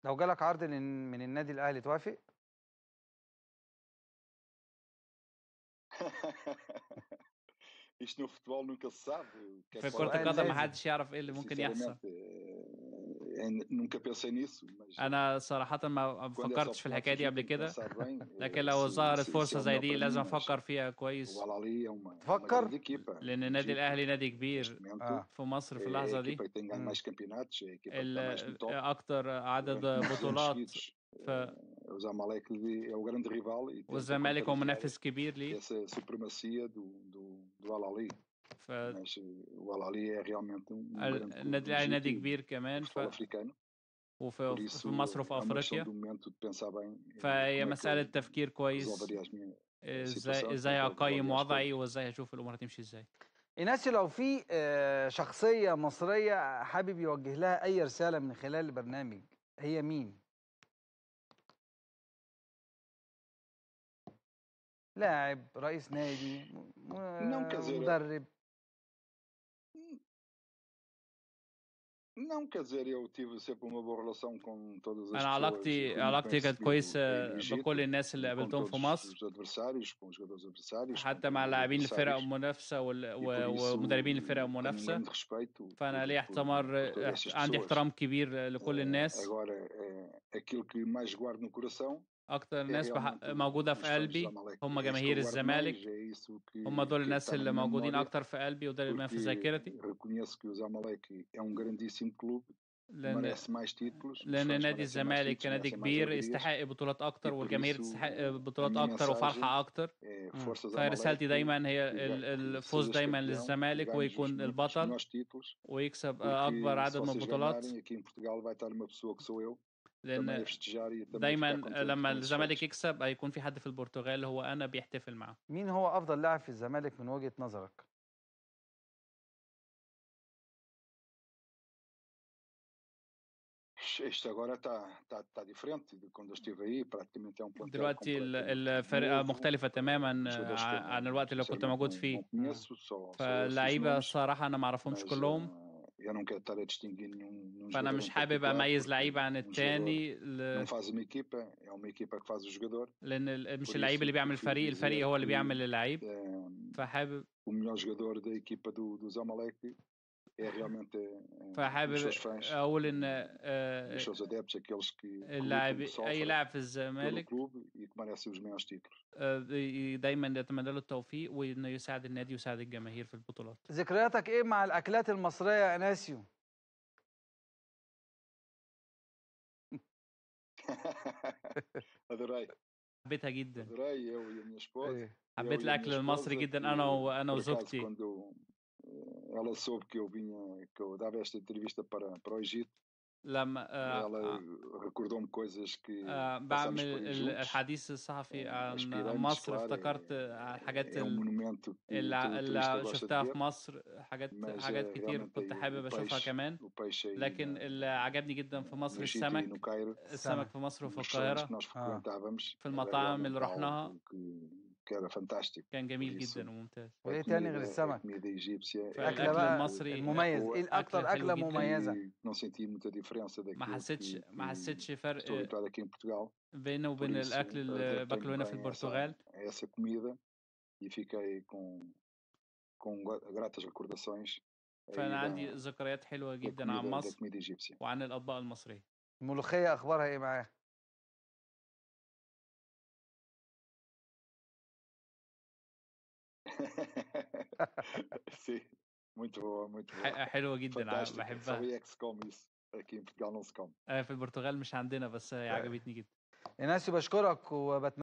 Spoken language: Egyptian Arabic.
لو جالك عرض لن- من النادي الاهلي توافق Isto no futebol nunca se sabe. o que é في que كرة pode سؤال القدم لازم. محدش يعرف ايه اللي ممكن يحصل Sinceramente, eh, eh, nunca pensei nisso, mas انا صراحة ما quando essa فكرتش في الحكاية oportunidade دي قبل surgiu, tenho كده pensado bem. eh, لكن لو se- ظهرت se- se فرصة é زي melhor دي para لازم mim, mas افكر فيها o كويس Al-Ahly é uma, é uma تفكر؟ grande equipa. لان no النادي Egito, الاهلي نادي neste كبير momento. اه في مصر في É a اللحظة دي equipa que tem ganho مم. mais campeonatos, é a equipa que ال- está mais no top. اكتر عدد durante muitos anos بطولات seguidos. ف... Eh, O Zamalek é o grande rival e tenta والزمالك هو contrariar منافس كبير ليه essa supremacia do, do, do Al-Ahly. ف Mas eh, o Al-Ahly é realmente um, um ال- grande clube النادي do الاهلي Egito نادي e كبير do كمان ف... futebol africano. Por وفي isso في مصر وفي é uma questão افريقيا do momento de pensar bem eh, فهي como é que مسألة eu تفكير كويس resolveria as minhas ازاي situações, ازاي como é que eu اقيم resolveria as وضعي coisas. وازاي هشوف الامور هتمشي ازاي ايناسيو لو في آه، شخصيه مصريه حابب يوجه لها اي رساله من خلال البرنامج هي مين لاعب رئيس نادي م- Não, quer م- dizer, مدرب Não, quer dizer, eu tive sempre uma boa relação com todas as انا pessoas علاقتي que me علاقتي كانت conhecido كويسة em Egito, بكل الناس اللي com قابلتهم في todos مصر os adversários, com os jogadores adversários, com حتى todos مع os لاعبين الفرق adversários, المنافسة وال... e و... por isso ومدربين الفرق tenho um المنافسة grande respeito فأنا por, ليا por, احتمار por todas essas عندي pessoas. احترام كبير لكل Eh, الناس Agora, eh, aquilo que mais guardo no coração أكتر é ناس بح... realmente موجودة os في fãs do قلبي Zamalek. هم É isso que جماهير eu guardo mais, الزمالك é isso que, هم دول que الناس está na اللي minha موجودين memória, أكتر في قلبي وده اللي في porque ذاكرتي reconheço que o Zamalek é um grandíssimo clube, لأن merece mais títulos, os لأن fãs نادي merecem mais الزمالك títulos, كنادي merecem mais كبير alegrias. يستحق بطولات أكتر E por والجماهير isso, تستحق a بطولات minha أكتر mensagem وفرحة أكتر é مم. força فرسالتي Zamalek, دايما هي que, ال- ga- que الفوز sejas دايما campeão, que للزمالك ganhes os, ويكون me- os البطل melhores títulos, ويكسب أكبر porque عدد se من vocês البطولات ganharem aqui em Portugal vai estar uma pessoa que sou eu também a لأن festejar e também a دايما ficar contente لما com esses الزمالك feitos. يكسب هيكون في حد في البرتغال هو أنا بيحتفل معاه مين هو افضل لاعب في الزمالك من وجهه نظرك Isto agora está tá, tá diferente de quando eu estive aí, praticamente é um plantel دلوقتي ال- completamente الفرقة novo, مختلفة تماما os jogadores que ع- eu عن الوقت اللي كنت sinceramente موجود não, فيه não conheço, só, só ouço os فاللعيبة nomes, الصراحة أنا معرفهمش mas كلهم eh, eu não quero estar a distinguir nenhum, nenhum فأنا jogador مش em حابب particular, أميز porque لعيب عن um jogador التاني não ل... faz uma equipa, é uma equipa que faz o jogador, لأن ال- مش por اللعيب isso اللي بيعمل prefiro فريق الفريق dizer هو اللي que بيعمل اللعيب eh, فحابب o melhor jogador da equipa do, do Zamalek é realmente eh, os فحابب seus fãs, أقول إن eh, آه، os seus adeptos, aqueles que, que اللاعب lutam, que أي sofrem لاعب في pelo الزمالك clube e que merecem os maiores títulos. آه، ي- دايما يتمنى له التوفيق وإنه يساعد النادي ويساعد الجماهير في البطولات ذكرياتك ايه مع الاكلات المصريه يا ايناسيو adorei, حبيتها جدا adorei eu e a minha esposa. ايه Eu حبيت e a الأكل minha المصري esposa, جدا que أنا وأنا por acaso وزوجتي quando eh, ela soube que eu vinha, que eu dava esta entrevista para, para o Egito, لما آه، ela آه، recordou-me coisas que آه، passámos بعمل por aí ال- juntos. الحديث الصحفي Eh, as عن pirâmides, مصر claro, افتكرت é, على الحاجات é um ال- monumento que اللي todo turista اللي gosta de شفتها ver, في مصر حاجات mas حاجات eh, كتير realmente كنت aí حابب o اشوفها peixe, كمان o peixe aí لكن na, اللي عجبني جدا في no مصر Egito e السمك no Cairo, السمك السمك في مصر وفي nos restaurantes que القاهرة nós اه frequentávamos, في era المطاعم اللي realmente رحناها algo que, que era fantástico. كان Por جميل isso, جدا وممتاز a وايه تاني غير comida, a السمك comida egípcia é اكله فالأكل بقى المصري المميز boa ايه أكل الاكتر حلو اكله جدا مميزه e não senti muita diferença ما daquilo حسيتش que, ما que حسيتش فرق estou habituado aqui em Portugal. بينه Por وبين isso, الأكل اللي adaptei-me باكله هنا في bem a essa, البرتغال a essa comida e fiquei com, com gra- gratas recordações aí فأنا da, عندي ذكريات حلوة da, جدا عن comida, da مصر comida egípcia. وعن الأطباق المصرية الملوخيه اخبارها ايه معاه Sim, muito boa, muito boa. ح- حلوة جدا ع- Fantástica. Só بحبها aí é que se come isso. Aqui em Portugal não se come. آه، في البرتغال مش عندنا بس هي طيب. عجبتني جدا ايناسيو بشكرك وبتمنى